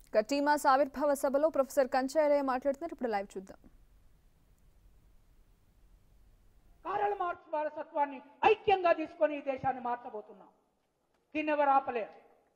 ఇక టీమాస్ ఆవిర్భావ సభలో ప్రొఫెసర్ కంచారయ్య మాట్లాడుతున్నారు ఇప్పుడు లైవ్ చూద్దాం కారల్ మార్క్స్ వారసత్వాన్ని ఐక్యంగా తీసుకొని ఈ దేశాన్ని మార్చబోతున్నాం దీన్ని ఎవరు ఆపలేరు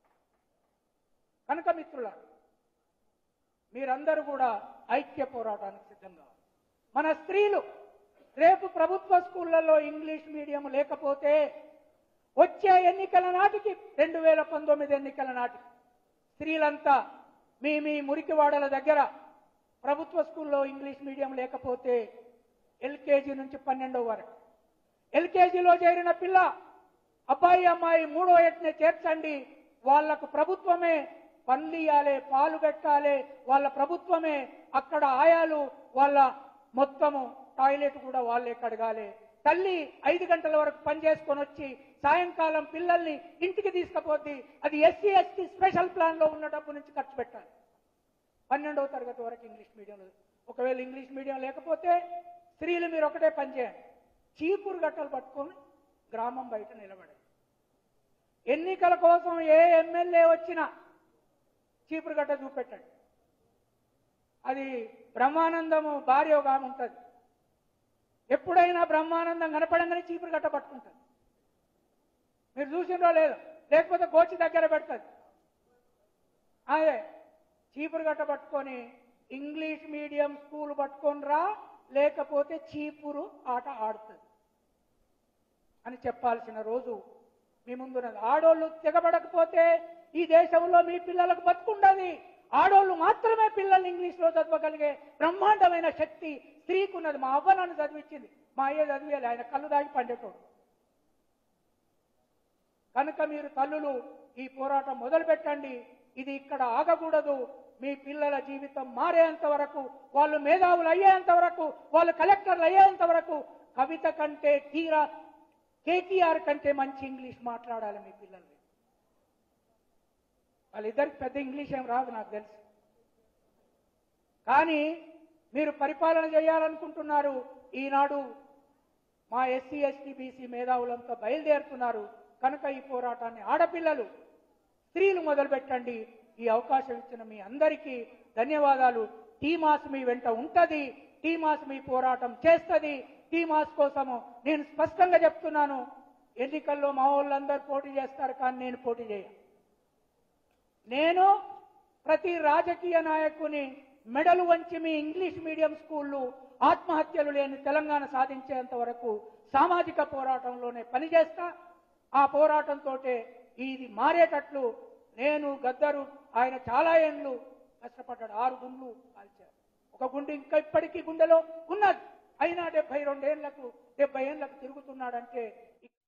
కనుక మిత్రులారు మీరందరూ కూడా ఐక్య పోరాటానికి సిద్ధంగా ఉన్నారు. మన స్త్రీలు రేపు ప్రభుత్వ స్కూళ్లలో ఇంగ్లీష్ మీడియం లేకపోతే వచ్చే ఎన్నికల నాటికి రెండు వేల పంతొమ్మిది ఎన్నికల నాటికి స్త్రీలంతా మీ మీ మురికివాడల దగ్గర ప్రభుత్వ స్కూల్లో ఇంగ్లీష్ మీడియం లేకపోతే ఎల్కేజీ నుంచి పన్నెండో వరకు ఎల్కేజీలో చేరిన పిల్ల అబ్బాయి అమ్మాయి మూడో ఎట్నే చేర్చండి వాళ్లకు ప్రభుత్వమే పనులు ఇయ్యాలి పాలు పెట్టాలి వాళ్ళ ప్రభుత్వమే అక్కడ ఆయాలు వాళ్ళ మొత్తము టాయిలెట్ కూడా వాళ్ళే కడగాలి తల్లి ఐదు గంటల వరకు పని చేసుకొని వచ్చి సాయంకాలం పిల్లల్ని ఇంటికి తీసుకుపోద్ది అది ఎస్సీ ఎస్టీ స్పెషల్ ప్లాన్ లో ఉన్న డబ్బు నుంచి ఖర్చు పెట్టాలి పన్నెండవ తరగతి వరకు ఇంగ్లీష్ మీడియంలో ఒకవేళ ఇంగ్లీష్ మీడియం లేకపోతే స్త్రీలు మీరు ఒకటే పని చేయండి చీపురు గట్టలు పట్టుకొని గ్రామం బయట నిలబడండి ఎన్నికల కోసం ఏ ఎమ్మెల్యే వచ్చినా చీపురు గట్ట చూపెట్టండి అది బ్రహ్మానందము భార్య ఒక ఆమె ఉంటుంది ఎప్పుడైనా బ్రహ్మానందం కనపడంగానే చీపురు గట్ట పట్టుకుంటుంది మీరు చూసిండ్రో లేదో లేకపోతే గోచి దగ్గర పెడుతుంది అదే చీపురు గట్ట పట్టుకొని ఇంగ్లీష్ మీడియం స్కూల్ పట్టుకొని రా లేకపోతే చీపురు ఆట ఆడుతుంది అని చెప్పాల్సిన రోజు మీ ముందున్నది ఆడోళ్ళు తెగబడకపోతే ఈ దేశంలో మీ పిల్లలకు బతుకుండది ఆడోళ్ళు మాత్రమే పిల్లల్ని ఇంగ్లీష్లో చదవగలిగే బ్రహ్మాండమైన శక్తి స్త్రీకి ఉన్నది మా అవ్వ నన్ను చదివించింది మా అయ్య చదివేది ఆయన కళ్ళు దాగి పండేటోడు కనుక మీరు తల్లులు ఈ పోరాటం మొదలు పెట్టండి ఇది ఇక్కడ ఆగకూడదు మీ పిల్లల జీవితం మారేంత వరకు వాళ్ళు మేధావులు అయ్యేంత వరకు వాళ్ళు కలెక్టర్లు అయ్యేంత వరకు కవిత కంటే తీరా కేటీఆర్ కంటే మంచి ఇంగ్లీష్ మాట్లాడాలి మీ పిల్లలు వాళ్ళిద్దరికి పెద్ద ఇంగ్లీష్ ఏం రాదు నాకు తెలుసు కానీ మీరు పరిపాలన చేయాలనుకుంటున్నారు ఈనాడు మా ఎస్సీ ఎస్టీ బీసీ మేధావులంతా బయలుదేరుతున్నారు కనుక ఈ పోరాటాన్ని ఆడపిల్లలు స్త్రీలు మొదలు పెట్టండి ఈ అవకాశం ఇచ్చిన మీ అందరికీ ధన్యవాదాలు టీమాస్ మీ వెంట ఉంటది టీమాస్ మీ పోరాటం చేస్తుంది టీమాస్ కోసము నేను స్పష్టంగా చెప్తున్నాను ఎన్నికల్లో మా వాళ్ళందరూ పోటీ చేస్తారు కానీ నేను పోటీ చేయ నేను ప్రతి రాజకీయ నాయకుని మెడలు వంచి మీ ఇంగ్లీష్ మీడియం స్కూళ్ళు ఆత్మహత్యలు లేని తెలంగాణ సాధించేంత వరకు సామాజిక పోరాటంలోనే పనిచేస్తా ఆ పోరాటంతో ఇది మారేటట్లు నేను గద్దరు ఆయన చాలా ఏండ్లు కష్టపడ్డాడు ఆరు గుండ్లు కాల్చారు ఒక గుండె ఇంకా ఇప్పటికీ గుండెలో ఉన్నది అయినా డెబ్బై రెండేళ్లకు డెబ్బై ఏళ్లకు తిరుగుతున్నాడంటే